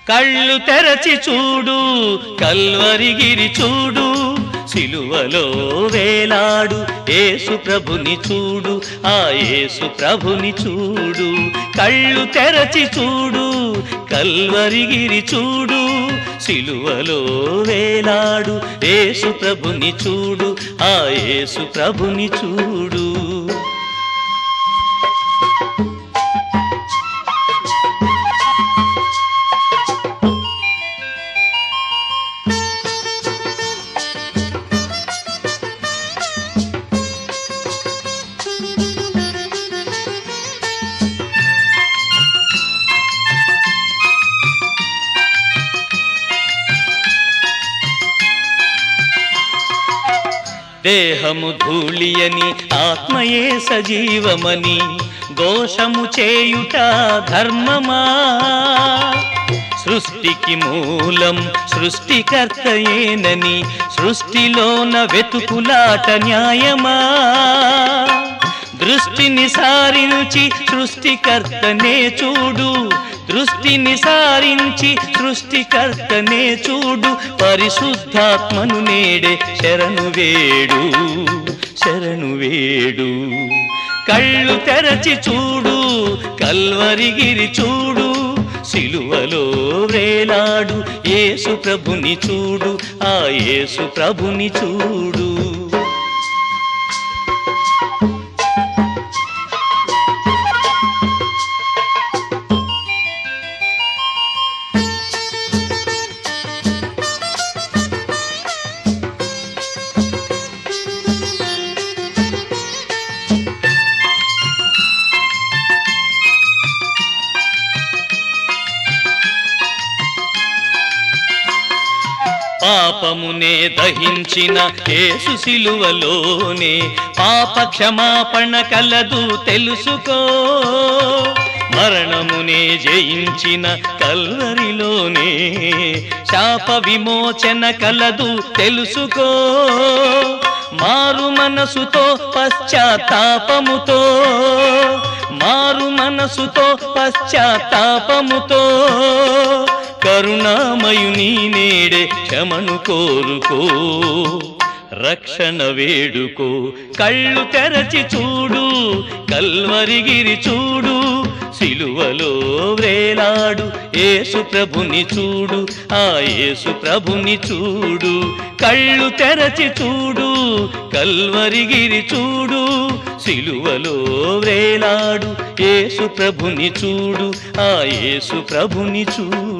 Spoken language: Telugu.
కళ్ళు తెరచి చూడు కల్వరిగిరి చూడు సిలువలో వేలాడు యేసు ప్రభుని చూడు ఆ యేసు ప్రభుని చూడు కళ్ళు తెరచి చూడు కల్వరిగిరి చూడు సిలువలో వేలాడు యేసు ప్రభుని చూడు ఆ యేసు ప్రభుని చూడు దేహము ధూళియని ఆత్మయే సజీవమని దోషము చేయుట ధర్మమా సృష్టికి మూలం సృష్టికర్తయేనని సృష్టిలోన వెతుకులాట న్యాయమా దృష్టిని సారించి సృష్టికర్తనే చూడు దృష్టిని సారించి సృష్టికర్తనే చూడు పరిశుద్ధాత్మను నేడే శరణు వేడు శరణు వేడు కళ్ళు తెరచి చూడు కల్వరిగిరి చూడు సిలువలో వేలాడు యేసు ప్రభుని చూడు ఆ యేసు ప్రభుని చూడు పాపమునే దహించిన యేసు సిలువలోనే పాప క్షమాపణ కలదు తెలుసుకో మరణమునే జయించిన కల్వరిలోనే శాప విమోచన కలదు తెలుసుకో మారు మనసుతో పశ్చాత్తాపముతో మారు మనసుతో పశ్చాత్తాపముతో కరుణామయుని నేడే క్షమను కోరుకో రక్షణ వేడుకో కళ్ళు తెరచి చూడు కల్వరిగిరి చూడు సిలువలో వేలాడు యేసు ప్రభుని చూడు ఆ యేసు ప్రభుని చూడు కళ్ళు తెరచి చూడు కల్వరిగిరి చూడు సిలువలో వేలాడు యేసు ప్రభుని చూడు ఆ యేసు ప్రభుని చూడు